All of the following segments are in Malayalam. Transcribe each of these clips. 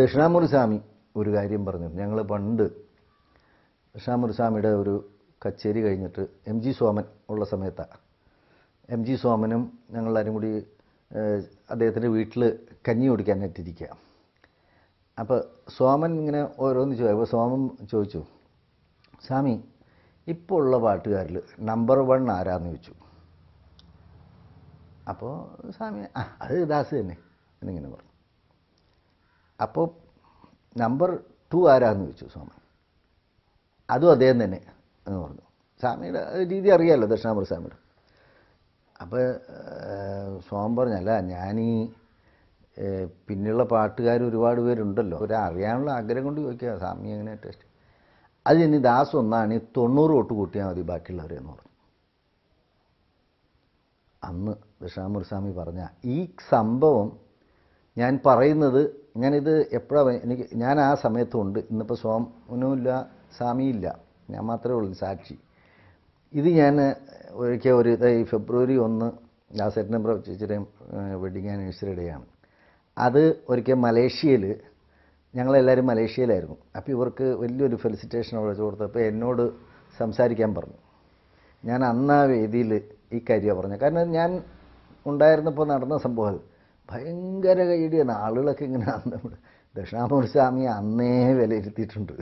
ദക്ഷിണാമൂർസ്വാമി ഒരു കാര്യം പറഞ്ഞു ഞങ്ങൾ പണ്ട് ദക്ഷിണാമൂർസ്വാമിയുടെ ഒരു കച്ചേരി കഴിഞ്ഞിട്ട് എം ജി സോമൻ ഉള്ള സമയത്താണ് എം ജി സോമനും ഞങ്ങളെല്ലാവരും കൂടി ഏഹ്, അദ്ദേഹത്തിൻ്റെ വീട്ടിൽ കഞ്ഞി കുടിക്കാനായിട്ടിരിക്കുക അപ്പോൾ സോമൻ ഇങ്ങനെ ഓരോന്ന് ചോദിച്ചു അപ്പോൾ സോമൻ ചോദിച്ചു സ്വാമി ഇപ്പോൾ ഉള്ള പാട്ടുകാരിൽ നമ്പർ വൺ ആരാന്ന് ചോദിച്ചു അപ്പോൾ സ്വാമി ആ അത് ദാസ് തന്നെ എന്നിങ്ങനെ പറഞ്ഞു അപ്പോൾ നമ്പർ ടു ആരാന്ന് ചോദിച്ചു സോമൻ അതും അദ്ദേഹം തന്നെ എന്ന് പറഞ്ഞു സ്വാമിയുടെ രീതി അറിയാമല്ലോ ദക്ഷിണാമൂർത്തി സ്വാമിയുടെ അപ്പോൾ സോമൻ പറഞ്ഞല്ല ഞാനീ ഏഹ്, പിന്നെയുള്ള പാട്ടുകാർ ഒരുപാട് പേരുണ്ടല്ലോ ഒരു അറിയാനുള്ള ആഗ്രഹം കൊണ്ട് ചോദിക്കുക സ്വാമി എങ്ങനെ ടെസ്റ്റ് അത് ഇനി ദാസ് ഒന്നാണ് ഈ തൊണ്ണൂറ് തൊട്ട് കൂട്ടിയാൽ മതി ബാക്കിയുള്ളവരെന്ന് പറഞ്ഞു അന്ന് ദക്ഷിണാമൂർത്തി സ്വാമി പറഞ്ഞ ഈ സംഭവം ഞാൻ പറയുന്നത് ഞാനിത് എപ്പോഴാണ് എനിക്ക് ഞാൻ ആ സമയത്തുണ്ട് ഇന്നിപ്പോൾ സോമനുമില്ല സ്വാമിയില്ല ഞാൻ മാത്രമേ ഉള്ളൂ സാക്ഷി ഇത് ഞാൻ ഒരിക്കൽ ഒരു ഇത് ഈ ഫെബ്രുവരി ഒന്ന് ദാസേട്ടനെ പ്രവചിച്ചിട്ടും വെഡിങ് ആനിവേഴ്സറി ഡേ ആണ് അത് ഒരിക്കൽ മലേഷ്യയിൽ ഞങ്ങളെല്ലാവരും മലേഷ്യയിലായിരുന്നു അപ്പോൾ ഇവർക്ക് വലിയൊരു ഫെലിസിറ്റേഷൻ അവിടെ കൊടുത്തപ്പോൾ എന്നോട് സംസാരിക്കാൻ പറഞ്ഞു ഞാൻ അന്ന് ആ വേദിയിൽ ഈ കാര്യമാണ് പറഞ്ഞത് കാരണം ഞാൻ ഉണ്ടായിരുന്നപ്പോൾ നടന്ന സംഭവം അത് ഭയങ്കര കൈയടിയാണ് ആളുകളൊക്കെ ഇങ്ങനെ അന്ന് ദക്ഷിണാമൂർത്തി സ്വാമി അന്നേ വിലയിരുത്തിയിട്ടുണ്ട്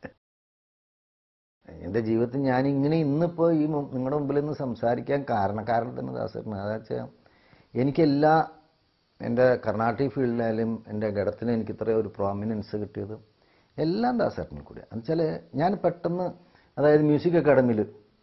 എൻ്റെ ജീവിതത്തിൽ ഞാൻ ഇങ്ങനെ ഇന്നിപ്പോൾ ഈ മു- നിങ്ങളുടെ മുമ്പിൽ നിന്ന് സംസാരിക്കാൻ കാരണക്കാരൻ തന്നെ ദാസേട്ടൻ അതാ വെച്ചാൽ എനിക്കെല്ലാ എൻ്റെ കർണാട്ടിക് ഫീൽഡിലായാലും എൻ്റെ ഘടത്തിന് എനിക്ക് ഇത്രയും ഒരു പ്രോമിനൻസ് കിട്ടിയത് എല്ലാം ദാസേട്ടനിൽ കൂടി എന്നുവെച്ചാൽ ഞാൻ പെട്ടെന്ന് അതായത് മ്യൂസിക് അക്കാഡമിയിൽ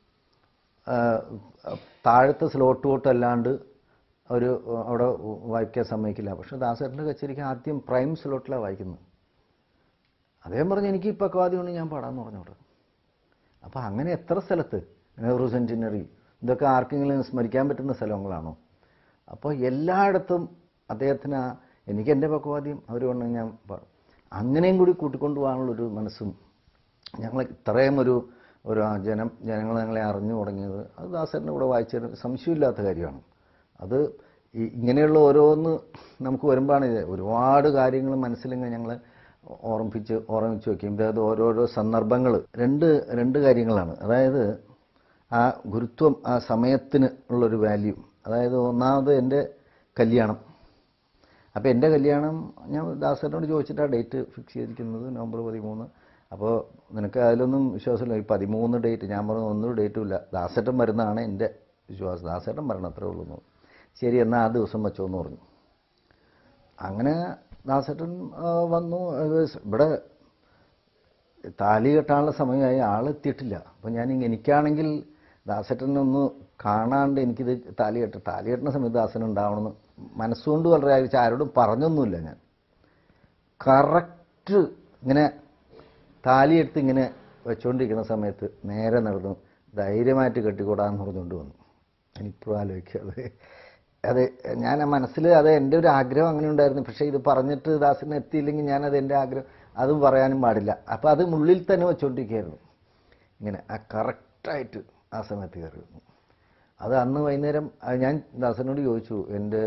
താഴത്തെ സ്ലോട്ട് തൊട്ട് അല്ലാണ്ട് ഒരു അവിടെ വായിക്കാൻ സമ്മതിക്കില്ല പക്ഷെ ദാസേട്ടൻ്റെ കച്ചേരിക്ക് ആദ്യം പ്രൈം സ്ലോട്ടിലാണ് വായിക്കുന്നത് അദ്ദേഹം പറഞ്ഞു എനിക്ക് ഈ പക്വാദിയാണ് ഞാൻ പാടാമെന്ന് പറഞ്ഞോട് അപ്പോൾ അങ്ങനെ എത്ര സ്ഥലത്ത് നെഹ്റു സെൻറ്റിനറി ഇതൊക്കെ ആർക്കെങ്കിലും സ്മരിക്കാൻ പറ്റുന്ന സ്ഥലങ്ങളാണോ അപ്പോൾ എല്ലായിടത്തും അദ്ദേഹത്തിന് ആ- എനിക്ക് എൻ്റെ പക്വാദ്യം അവർ കൊണ്ട് ഞാൻ പാടും അങ്ങനെയും കൂടി കൂട്ടിക്കൊണ്ടു പോകാനുള്ളൊരു മനസ്സും ഞങ്ങൾ ഇത്രയും ഒരു ഒരു ആ ജനം ജനങ്ങൾ ഞങ്ങളെ അറിഞ്ഞു തുടങ്ങിയത് അത് ദാസറിൻ്റെ കൂടെ വായിച്ചൊരു സംശയമില്ലാത്ത കാര്യമാണ് അത് ഈ ഇങ്ങനെയുള്ള ഓരോന്ന് നമുക്ക് വരുമ്പോഴാണ് ഇത് ഒരുപാട് കാര്യങ്ങൾ മനസ്സിലിങ്ങനെ ഞങ്ങൾ ഓർമ്മിപ്പിച്ച് ഓർമ്മിച്ച് വയ്ക്കും അതായത് ഓരോരോ സന്ദർഭങ്ങൾ രണ്ട് രണ്ട് കാര്യങ്ങളാണ് അതായത് ആ ഗുരുത്വം ആ സമയത്തിന് ഉള്ളൊരു വാല്യൂ അതായത് ഒന്നാമത് എൻ്റെ കല്യാണം അപ്പോൾ എൻ്റെ കല്യാണം ഞാൻ ദാസനോട് ചോദിച്ചിട്ടാണ് ഡേറ്റ് ഫിക്സ് ചെയ്തിരിക്കുന്നത് നവംബർ പതിമൂന്ന് അപ്പോൾ നിനക്ക് അതിലൊന്നും വിശ്വാസമില്ല ഈ പതിമൂന്ന് ഡേറ്റ് ഞാൻ പറഞ്ഞു ഒന്നും ഡേറ്റും ഇല്ല ദാസേട്ടൻ വരുന്നതാണ് എൻ്റെ വിശ്വാസം ദാസേട്ടൻ വരണം അത്രേ ഉള്ളൂ എന്ന് പറഞ്ഞു. ശരി എന്നാൽ ആ ദിവസം വെച്ചോ എന്ന് പറഞ്ഞു അങ്ങനെ ദാസേട്ടൻ ആ, വന്നു അത് ഇവിടെ താലി കെട്ടാനുള്ള സമയമായി ആളെത്തിയിട്ടില്ല അപ്പോൾ ഞാൻ ഇങ്ങ- എനിക്കാണെങ്കിൽ ദാസേട്ടനെ ഒന്ന് കാണാണ്ട് എനിക്കിത് താലി കെട്ട താലി കെട്ടുന്ന സമയത്ത് ദാസൻ ഉണ്ടാവണമെന്ന് മനസ്സുകൊണ്ട് വളരെ ആഗ്രഹിച്ചു ആരോടും പറഞ്ഞൊന്നുമില്ല ഞാൻ കറക്റ്റ് ഇങ്ങനെ താലിയെടുത്ത് ഇങ്ങനെ വെച്ചുകൊണ്ടിരിക്കുന്ന സമയത്ത് നേരെ നടന്നു ധൈര്യമായിട്ട് കെട്ടിക്കൂടാന്ന് പറഞ്ഞുകൊണ്ട് വന്നു എനിക്കിപ്പോഴും ആലോചിക്കുക അത് അത് ഞാൻ ആ മനസ്സിൽ അത് എൻ്റെ ഒരു ആഗ്രഹം അങ്ങനെ ഉണ്ടായിരുന്നു പക്ഷേ ഇത് പറഞ്ഞിട്ട് ദാസിന് എത്തിയില്ലെങ്കിൽ ഞാനത് എൻ്റെ ആഗ്രഹം അതും പറയാനും പാടില്ല അപ്പോൾ അത് ഉള്ളിൽ തന്നെ വെച്ചുകൊണ്ടിരിക്കുകയായിരുന്നു ഇങ്ങനെ ആ കറക്റ്റായിട്ട് ആ സമയത്ത് കയറി വന്നു അത് അന്ന് വൈകുന്നേരം അത് ഞാൻ ദാസനോട് ചോദിച്ചു എൻ്റെ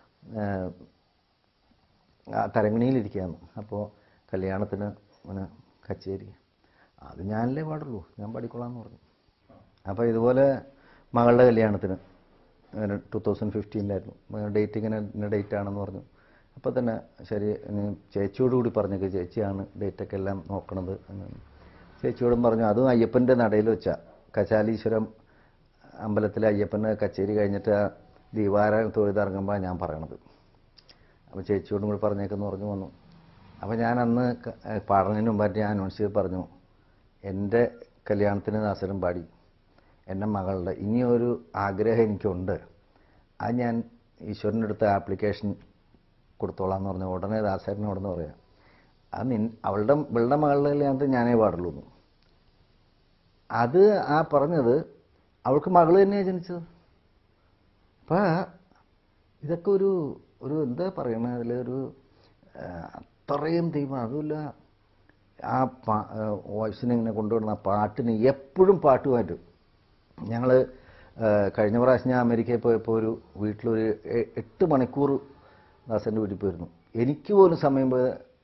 തരങ്ങണിയിലിരിക്കുകയാണ് അപ്പോൾ കല്യാണത്തിന് അങ്ങനെ കച്ചേരി അത് ഞാനല്ലേ പാടുള്ളൂ ഞാൻ പാടിക്കൊള്ളാമെന്ന് പറഞ്ഞു അപ്പോൾ ഇതുപോലെ മകളുടെ കല്യാണത്തിന് ടു തൗസൻഡ് ഫിഫ്റ്റീനിലായിരുന്നു ഡേറ്റ് ഇങ്ങനെ ഇന്ന ഡേറ്റ് ആണെന്ന് പറഞ്ഞു അപ്പോൾ തന്നെ ശരി ഇനി ചേച്ചിയോട് കൂടി പറഞ്ഞേക്ക് ചേച്ചിയാണ് ഡേറ്റൊക്കെ എല്ലാം നോക്കണത് എന്ന് ചേച്ചിയോടും പറഞ്ഞു അതും അയ്യപ്പൻ്റെ നടയിൽ വെച്ചാൽ കചാലീശ്വരം അമ്പലത്തിലെ അയ്യപ്പൻ്റെ കച്ചേരി കഴിഞ്ഞിട്ട് ആ ദീപാരായണ തൊഴുതിറങ്ങുമ്പോൾ ഞാൻ പറയണത് അപ്പോൾ ചേച്ചിയോടും കൂടി പറഞ്ഞേക്കെന്ന് പറഞ്ഞു വന്നു അപ്പോൾ ഞാൻ അന്ന് ക- ഏഹ് പാടുന്നതിന് മുമ്പായിട്ട് ഞാൻ അനൗൺസ് ചെയ്ത് പറഞ്ഞു എൻ്റെ കല്യാണത്തിന് ദാസരം പാടി എൻ്റെ മകളുടെ ഇനിയൊരു ആഗ്രഹം എനിക്കുണ്ട് അത് ഞാൻ ഈശ്വരൻ്റെ അടുത്ത് ആപ്ലിക്കേഷൻ കൊടുത്തോളാം എന്ന് പറഞ്ഞു ഉടനെ ദാസേട്ടനോടെന്ന് പറയാം അത് നിൻ അവളുടെ ഇവളുടെ മകളുടെ കല്യാണത്തിന് ഞാനേ പാടുള്ളൂ എന്ന്. അത് ആ പറഞ്ഞത് അവൾക്ക് മകൾ തന്നെയാണ് ജനിച്ചത് അപ്പോൾ ഇതൊക്കെ ഒരു ഒരു എന്താ പറയണത് അതിലൊരു ആ, അത്രയും ദൈവം അതുമില്ല ആ പാ വോയിസിനെ ഇങ്ങനെ കൊണ്ടുവരുന്ന ആ പാട്ടിന് എപ്പോഴും പാട്ടുമായിട്ട് ഞങ്ങൾ കഴിഞ്ഞ പ്രാവശ്യം ഞാൻ അമേരിക്കയിൽ പോയപ്പോൾ ഒരു വീട്ടിലൊരു എ- എട്ട് മണിക്കൂർ ദാസൻ്റെ വീട്ടിൽ പോയിരുന്നു എനിക്ക് പോലും സമയം പോയ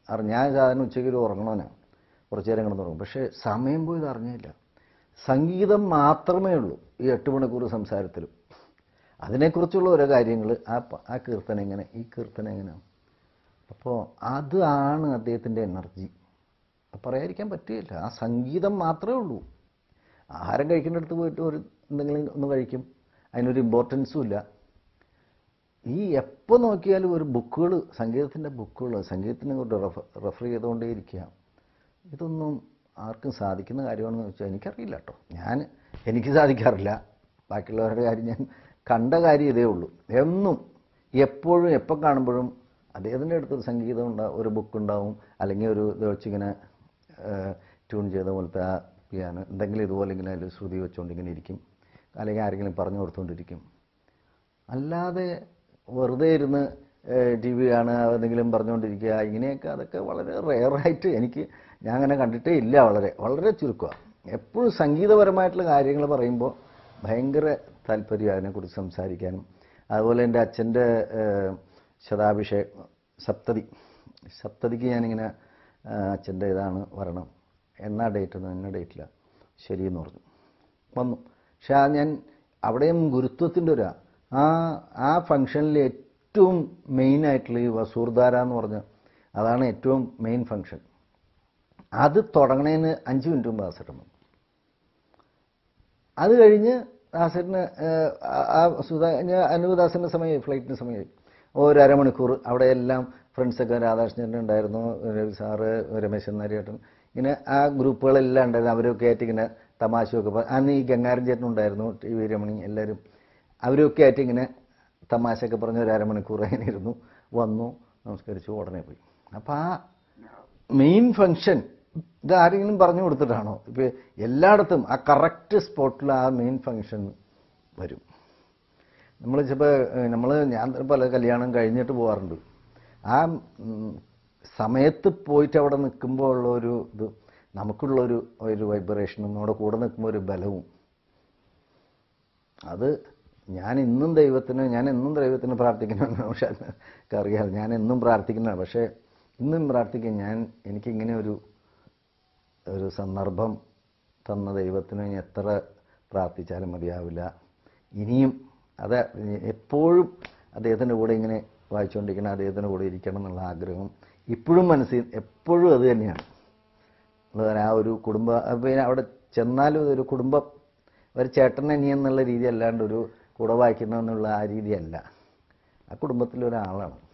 അറി ഞാൻ സാധാരണ ഉച്ചയ്ക്ക് ഒരു ഉറങ്ങണവനാണ് കുറച്ച് നേരം കിടന്ന് ഉറങ്ങും പക്ഷേ സമയം പോയത് അറിഞ്ഞില്ല സംഗീതം മാത്രമേ ഉള്ളൂ ഈ എട്ട് മണിക്കൂർ സംസാരത്തിലും അതിനെക്കുറിച്ചുള്ള ഓരോ കാര്യങ്ങൾ ആ പ- ആ കീർത്തനം എങ്ങനെ ഈ കീർത്തനം എങ്ങനെയാണ് അപ്പോൾ അതാണ് അദ്ദേഹത്തിൻ്റെ എനർജി പറയാതിരിക്കാൻ പറ്റുകയില്ല ആ സംഗീതം മാത്രമേ ഉള്ളൂ ആഹാരം കഴിക്കുന്നിടത്ത് പോയിട്ട് ഒരു എന്തെങ്കിലും ഒന്ന് കഴിക്കും അതിനൊരു ഇമ്പോർട്ടൻസും ഇല്ല ഈ എപ്പോൾ നോക്കിയാലും ഒരു ബുക്കുകൾ സംഗീതത്തിൻ്റെ ബുക്കുകൾ സംഗീതത്തിനെ കൊണ്ട് റെഫർ റെഫർ ചെയ്തുകൊണ്ടേ ഇരിക്കുക ഇതൊന്നും ആർക്കും സാധിക്കുന്ന കാര്യമാണെന്ന് വെച്ചാൽ എനിക്കറിയില്ല കേട്ടോ ഞാൻ എനിക്ക് സാധിക്കാറില്ല ബാക്കിയുള്ളവരുടെ കാര്യം ഞാൻ കണ്ട കാര്യം ഇതേ ഉള്ളൂ എന്നും എപ്പോഴും എപ്പോൾ കാണുമ്പോഴും അദ്ദേഹത്തിൻ്റെ അടുത്തൊരു സംഗീതം ഉണ്ടാവും ഒരു ബുക്ക് ഉണ്ടാവും അല്ലെങ്കിൽ ഒരു ഇത് വെച്ചിങ്ങനെ ട്യൂൺ ചെയ്ത പോലത്തെ ആ പിയാനോ എന്തെങ്കിലും ഇതുപോലെ ഇങ്ങനെ അതിൽ ശ്രുതി വെച്ചുകൊണ്ടിങ്ങനെ ഇരിക്കും അല്ലെങ്കിൽ ആരെങ്കിലും പറഞ്ഞു കൊടുത്തുകൊണ്ടിരിക്കും അല്ലാതെ വെറുതെ ഇരുന്ന് ടി വി കാണുക എന്തെങ്കിലും പറഞ്ഞുകൊണ്ടിരിക്കുക ഇങ്ങനെയൊക്കെ അതൊക്കെ വളരെ റെയറായിട്ട് എനിക്ക് ഞാൻ അങ്ങനെ കണ്ടിട്ടേ ഇല്ല വളരെ വളരെ ചുരുക്കമാണ് എപ്പോഴും സംഗീതപരമായിട്ടുള്ള കാര്യങ്ങൾ പറയുമ്പോൾ ഭയങ്കര താല്പര്യം അതിനെക്കുറിച്ച് സംസാരിക്കാനും അതുപോലെ എൻ്റെ അച്ഛൻ്റെ ശതാഭിഷേകം സപ്തതി സപ്തതിക്ക് ഞാനിങ്ങനെ ആ, അച്ഛൻ്റെ ഇതാണ് വരണം എന്നാ ഡേറ്റ് ഒന്നും എന്ന ഡേറ്റില്ല ശരിയെന്ന് പറഞ്ഞു വന്നു പക്ഷെ ആ ഞാൻ അവിടെയും ഗുരുത്വത്തിൻ്റെ ഒരു ആ ആ ഫംഗ്ഷനിൽ ഏറ്റവും മെയിൻ ആയിട്ടുള്ള ഈ വസൂർധാര എന്ന് പറഞ്ഞ അതാണ് ഏറ്റവും മെയിൻ ഫംഗ്ഷൻ അത് തുടങ്ങണതിന് അഞ്ച് മിനിറ്റ് മുമ്പ് ദാസേട്ടൻ വന്നു അത് കഴിഞ്ഞ് ദാസേട്ടന് ഏഹ്, ആ- ആ സുധാ ഞാൻ അനുദാസൻ്റെ സമയമായി ഫ്ലൈറ്റിന് സമയമായി ഒരു അരമണിക്കൂർ അവിടെ എല്ലാം ഫ്രണ്ട്സൊക്കെ രാധാകൃഷ്ണൻ ഉണ്ടായിരുന്നു രവി സാറ് രമേശൻ നാരിയേട്ടൻ ഇങ്ങനെ ആ ഗ്രൂപ്പുകളെല്ലാം ഉണ്ടായിരുന്നു അവരൊക്കെ ആയിട്ട് ഇങ്ങനെ തമാശയൊക്കെ പറ- അന്ന് ഈ ഗംഗാരൻ ചേട്ടൻ ഉണ്ടായിരുന്നു ടി വി രമണി എല്ലാവരും അവരൊക്കെ ആയിട്ട് ഇങ്ങനെ തമാശയൊക്കെ പറഞ്ഞ് ഒരു അരമണിക്കൂർ അങ്ങനെ ഇരുന്നു വന്നു നമസ്കരിച്ചു ഉടനെ പോയി അപ്പോൾ ആ മെയിൻ ഫങ്ഷൻ ഇത് ആരെങ്കിലും പറഞ്ഞു കൊടുത്തിട്ടാണോ ഇപ്പൊ എല്ലായിടത്തും ആ കറക്റ്റ് സ്പോട്ടിൽ ആ മെയിൻ ഫങ്ഷൻ വരും നമ്മൾ ചിലപ്പോൾ നമ്മൾ ഞാൻ പല കല്യാണം കഴിഞ്ഞിട്ട് പോകാറുണ്ട് ആ ഉം, സമയത്ത് പോയിട്ട് അവിടെ നിൽക്കുമ്പോൾ ഉള്ള ഒരു ഇത് നമുക്കുള്ള ഒരു ഒരു വൈബ്രേഷനും നമ്മുടെ കൂടെ നിൽക്കുമ്പോൾ ഒരു ബലവും അത് ഞാൻ ഇന്നും ദൈവത്തിന് ഞാൻ എന്നും ദൈവത്തിന് പ്രാർത്ഥിക്കുന്നതാണ് പക്ഷെ അറിയാം ഞാൻ എന്നും പ്രാർത്ഥിക്കുന്നതാണ് പക്ഷേ ഇന്നും പ്രാർത്ഥിക്കും ഞാൻ എനിക്കിങ്ങനെ ഒരു ഒരു സന്ദർഭം തന്ന ദൈവത്തിന് ഇനി എത്ര പ്രാർത്ഥിച്ചാലും മതിയാവില്ല ഇനിയും അത് എപ്പോഴും അദ്ദേഹത്തിൻ്റെ കൂടെ ഇങ്ങനെ വായിച്ചുകൊണ്ടിരിക്കണം അദ്ദേഹത്തിൻ്റെ കൂടെ ഇരിക്കണം എന്നുള്ള ആഗ്രഹം ഇപ്പോഴും മനസ്സിൽ എപ്പോഴും അത് തന്നെയാണ് ഉള്ളത് ആ ഒരു കുടുംബ പിന്നെ അവിടെ ചെന്നാലും ഒരു കുടുംബം ഒരു ചേട്ടൻ അനിയൻ എന്നുള്ള രീതി അല്ലാണ്ട് ഒരു കൂടെ വായിക്കണമെന്നുള്ള ആ രീതിയല്ല ആ കുടുംബത്തിലൊരാളാണ്